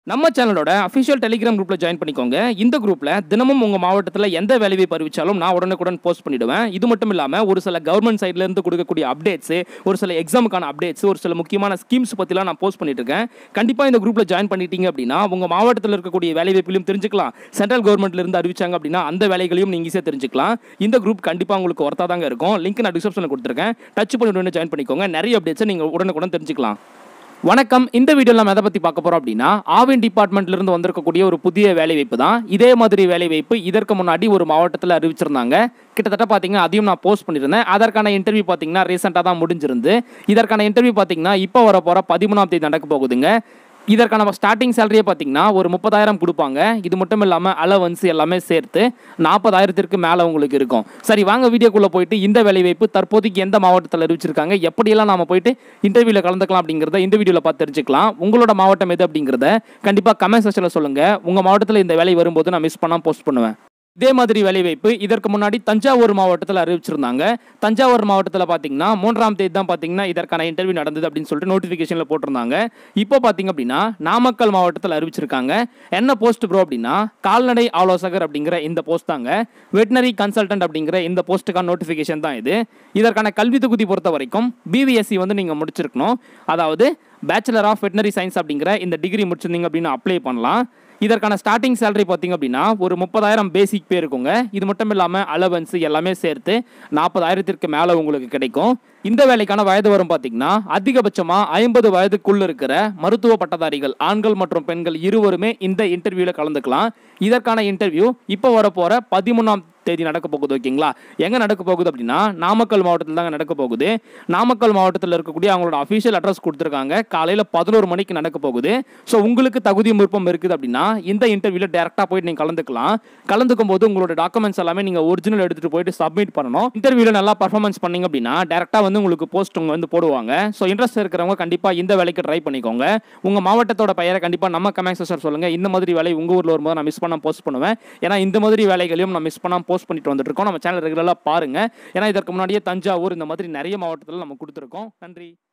நம்ம சேனலோட official Telegram குரூப்பில் ஜாயின் பண்ணிக்கோங்க இந்த குரூப்பில் தினமும் உங்கள் மாவட்டத்தில் எந்த வேலையை அறிவிச்சாலும் நான் உடனுக்குடன் போஸ்ட் பண்ணிடுவேன் இது மட்டும் இல்லாமல் ஒரு சில கவர்மெண்ட் சைட்லேருந்து கொடுக்கக்கூடிய அப்டேட்ஸ் ஒரு சில எக்ஸாமுக்கான அப்டேட்ஸ் ஒரு சில முக்கியமான ஸ்கீம்ஸ் பற்றிலாம் நான் போஸ்ட் பண்ணிட்டு இருக்கேன் கண்டிப்பாக இந்த குரூப்பில் ஜாயின் பண்ணிட்டீங்க அப்படின்னா உங்கள் மாவட்டத்தில் இருக்கக்கூடிய வேலை வாய்ப்பிலும் தெரிஞ்சுக்கலாம் சென்ட்ரல் கவர்மெண்ட்ல இருந்து அறிவிச்சாங்க அப்படின்னா அந்த வேலைகளையும் நீங்கள் ஈஸியாக தெரிஞ்சுக்கலாம் இந்த குரூப் கண்டிப்பாக உங்களுக்கு ஒர்த்தாக தாங்க இருக்கும் லிங்க் நான் டிஸ்கிரிப்ஷனில் கொடுத்துருக்கேன் டச் பண்ணிட்டு ஜாயின் பண்ணிக்கோங்க நிறைய அப்டேட்ஸை நீங்கள் உடனுக்குடன் தெரிஞ்சுக்கலாம் வணக்கம் இந்த வீடியோவில் நம்ம எதை பற்றி பார்க்க போகிறோம் அப்படின்னா ஆவின் டிபார்ட்மெண்ட்ல இருந்து வந்திருக்கக்கூடிய ஒரு புதிய வேலைவாய்ப்பு தான் இதே மாதிரி வேலைவாய்ப்பு இதற்கு முன்னாடி ஒரு மாவட்டத்தில் அறிவிச்சிருந்தாங்க கிட்டத்தட்ட பார்த்தீங்கன்னா அதையும் நான் போஸ்ட் பண்ணியிருந்தேன் அதற்கான இன்டர்வியூ பார்த்தீங்கன்னா ரீசெண்டாக தான் முடிஞ்சிருந்து இதற்கான இன்டர்வியூ பார்த்தீங்கன்னா இப்போ வர போகிற பதிமூணாம் தேதி நடக்க போகுதுங்க இதற்கான ஸ்டார்டிங் சேலரியே பார்த்தீங்கன்னா ஒரு முப்பதாயிரம் கொடுப்பாங்க இது மட்டும் இல்லாமல் அலவன்ஸ் எல்லாமே சேர்த்து நாற்பதாயிரத்திற்கு மேலே உங்களுக்கு இருக்கும் சரி வாங்க வீடியோக்குள்ளே போயிட்டு இந்த வேலைவாய்ப்பு தற்போதைக்கு எந்த மாவட்டத்தில் அறிவிச்சிருக்காங்க எப்படியெல்லாம் நாம போயிட்டு இன்டர்வியூவில் கலந்துக்கலாம் அப்படிங்கிறத இந்த வீடியோவில் பார்த்து தெரிஞ்சுக்கலாம் உங்களோட மாவட்டம் எது அப்படிங்கிறத கண்டிப்பாக கமெண்ட் செக்ஷனில் சொல்லுங்கள் உங்கள் மாவட்டத்தில் இந்த வேலை வரும்போது நான் மிஸ் பண்ணாமல் போஸ்ட் பண்ணுவேன் இதே மாதிரி வேலைவாய்ப்பு இதற்கு முன்னாடி தஞ்சாவூர் மாவட்டத்தில் அறிவிச்சிருந்தாங்க தஞ்சாவூர் மாவட்டத்தில் பார்த்தீங்கன்னா மூன்றாம் தேதி தான் பார்த்தீங்கன்னா இதற்கான இன்டர்வியூ நடந்தது அப்படின்னு சொல்லிட்டு நோட்டிஃபிகேஷனில் போட்டிருந்தாங்க இப்போ பார்த்தீங்க அப்படின்னா நாமக்கல் மாவட்டத்தில் அறிவிச்சிருக்காங்க என்ன போஸ்ட் ப்ரோ அப்படின்னா கால்நடை ஆலோசகர் அப்படிங்கிற இந்த போஸ்ட் தாங்க வெட்டினரி கன்சல்டன்ட் அப்படிங்கிற இந்த போஸ்ட்டுக்கான நோட்டிஃபிகேஷன் தான் இது இதற்கான கல்வி தொகுதி பொறுத்த வரைக்கும் பிவிஎஸ்சி வந்து நீங்கள் முடிச்சிருக்கணும் அதாவது பேச்சுலர் ஆஃப் வெட்டினரி சயின்ஸ் அப்படிங்கிற இந்த டிகிரி முடிச்சிருந்தீங்க அப்படின்னு அப்ளை பண்ணலாம் இதற்கான ஸ்டார்டிங் சேலரி பார்த்தீங்க அப்படின்னா ஒரு முப்பதாயிரம் பேசிக் பே இருக்குங்க இது மட்டும் இல்லாமல் அலவன்ஸ் எல்லாமே சேர்த்து நாற்பதாயிரத்திற்கு மேலே உங்களுக்கு கிடைக்கும் இந்த வேலைக்கான வயது வரும் பார்த்தீங்கன்னா அதிகபட்சமாக ஐம்பது வயதுக்குள்ள இருக்கிற மருத்துவ பட்டதாரிகள் ஆண்கள் மற்றும் பெண்கள் இருவருமே இந்த இன்டர்வியூவில் கலந்துக்கலாம் இதற்கான இன்டர்வியூ இப்போ வரப்போகிற பதிமூணாம் தேதி நடக்க போகுது ஓகேங்களா எங்கே நடக்க போகுது அப்படின்னா நாமக்கல் மாவட்டத்தில் தாங்க நடக்க போகுது நாமக்கல் மாவட்டத்தில் இருக்கக்கூடிய அவங்களோட அஃபிஷியல் அட்ரஸ் கொடுத்துருக்காங்க காலையில் பதினோரு மணிக்கு நடக்க போகுது ஸோ உங்களுக்கு தகுதி விருப்பம் இருக்குது அப்படின்னா இந்த இன்டர்வியூவில் டேரெக்டாக போயிட்டு நீங்கள் கலந்துக்கலாம் கலந்துக்கும் போது உங்களோட டாக்குமெண்ட்ஸ் எல்லாமே நீங்கள் ஒரிஜினல் எடுத்துகிட்டு போயிட்டு சப்மிட் பண்ணணும் இன்டர்வியூவில் நல்லா பர்ஃபார்மன்ஸ் பண்ணீங்க அப்படின்னா டேரெக்டாக வந்து உங்களுக்கு போஸ்ட் உங்க வந்து போடுவாங்க ஸோ இன்ட்ரெஸ்ட் இருக்கிறவங்க கண்டிப்பாக இந்த வேலைக்கு ட்ரை பண்ணிக்கோங்க உங்கள் மாவட்டத்தோட பெயரை கண்டிப்பாக நம்ம கமெண்ட் செக்ஷன் சொல்லுங்கள் இந்த மாதிரி வேலை உங்கள் ஊரில் வரும்போது நான் மிஸ் பண்ண போஸ்ட் பண்ணுவேன் ஏன்னா இந்த மாதிரி வேலைகளையும் நான் மிஸ் பண்ணாமல் போஸ்ட் பண்ணிட்டு வந்துட்டு இருக்கோம் நம்ம சேனல் ரெகுலராக பாருங்கள் ஏன்னா இதற்கு முன்னாடியே தஞ்சாவூர் இந்த மாதிரி நிறைய மாவட்டத்தில் நம்ம கொடுத்துருக்கோம் நன்றி